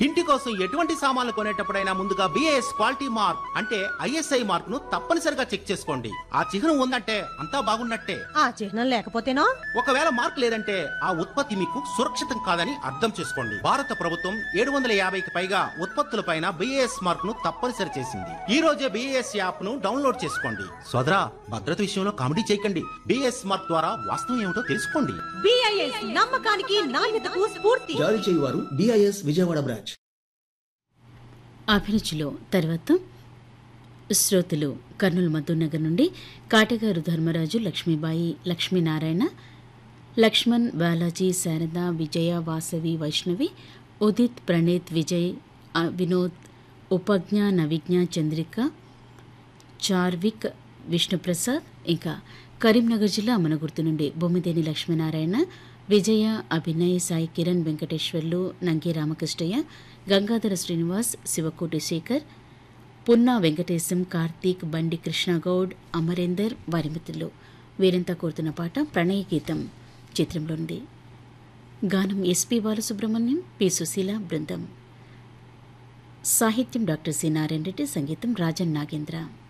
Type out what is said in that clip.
ఇంటి కోసం ఎటువంటి సామాన్లు కొనేటప్పుడైనా ముందుగా బిఏఎస్ క్వాలిటీ మార్క్ అంటే ఐఎస్ఐ మార్క్ ను తప్పనిసరిగా చెక్ చేసుకోండి ఆ చిహ్నం ఉందంటే అంతా బాగున్నట్టే ఆ చిహ్నం లేకపోతేనో ఒకవేళ మార్క్ లేదంటే ఆ ఉత్పత్తి మీకు సురక్షితం కాదని అర్థం చేసుకోండి భారత ప్రభుత్వం ఏడు వందల యాభైకి పైగా ఉత్పత్తులపైన బిఏఎస్ మార్క్ ను తప్పనిసరి చేసింది ఈ రోజే బిఏఎస్ యాప్ ను డౌన్లోడ్ చేసుకోండి సోదరా భద్రత విషయంలో కామెడీ చేయకండి బిఏఎస్ మార్క్ ద్వారా వాస్తవం ఏమిటో తెలుసుకోండి బిఐఎస్ నమ్మకానికి నాణ్యతకు స్ఫూర్తి జారీ చేయువారు డిఐఎస్ విజయవాడ బ్రాంచ్ అభిరుచిలో తర్వాత శ్రోతలు కర్నూలు మధునగర్ నుండి కాటగారు ధర్మరాజు లక్ష్మీబాయి లక్ష్మీనారాయణ లక్ష్మణ్ బాలాజీ శారద విజయ వాసవి వైష్ణవి ఉదిత్ ప్రణీత్ విజయ్ ఆ, వినోద్ ఉపజ్ఞ నవిజ్ఞ చంద్రిక చార్విక్ విష్ణుప్రసాద్ ఇంకా కరీంనగర్ జిల్లా మనగుర్తు నుండి బొమ్మిదేని లక్ష్మీనారాయణ విజయ అభినయ్ సాయి కిరణ్ వెంకటేశ్వర్లు నంగి రామకృష్ణయ్య గంగాధర శ్రీనివాస్ శివకోటి శేఖర్ పున్నా వెంకటేశం కార్తీక్ బండి కృష్ణగౌడ్ అమరేందర్ వారి మిత్రులు వీరంతా కోరుతున్న పాట ప్రణయ గీతం చిత్రంలోనిది గానం ఎస్పి బాలసుబ్రహ్మణ్యం పి సుశీల బృందం సాహిత్యం డాక్టర్ సి నారాయణ రెడ్డి సంగీతం రాజన్ నాగేంద్ర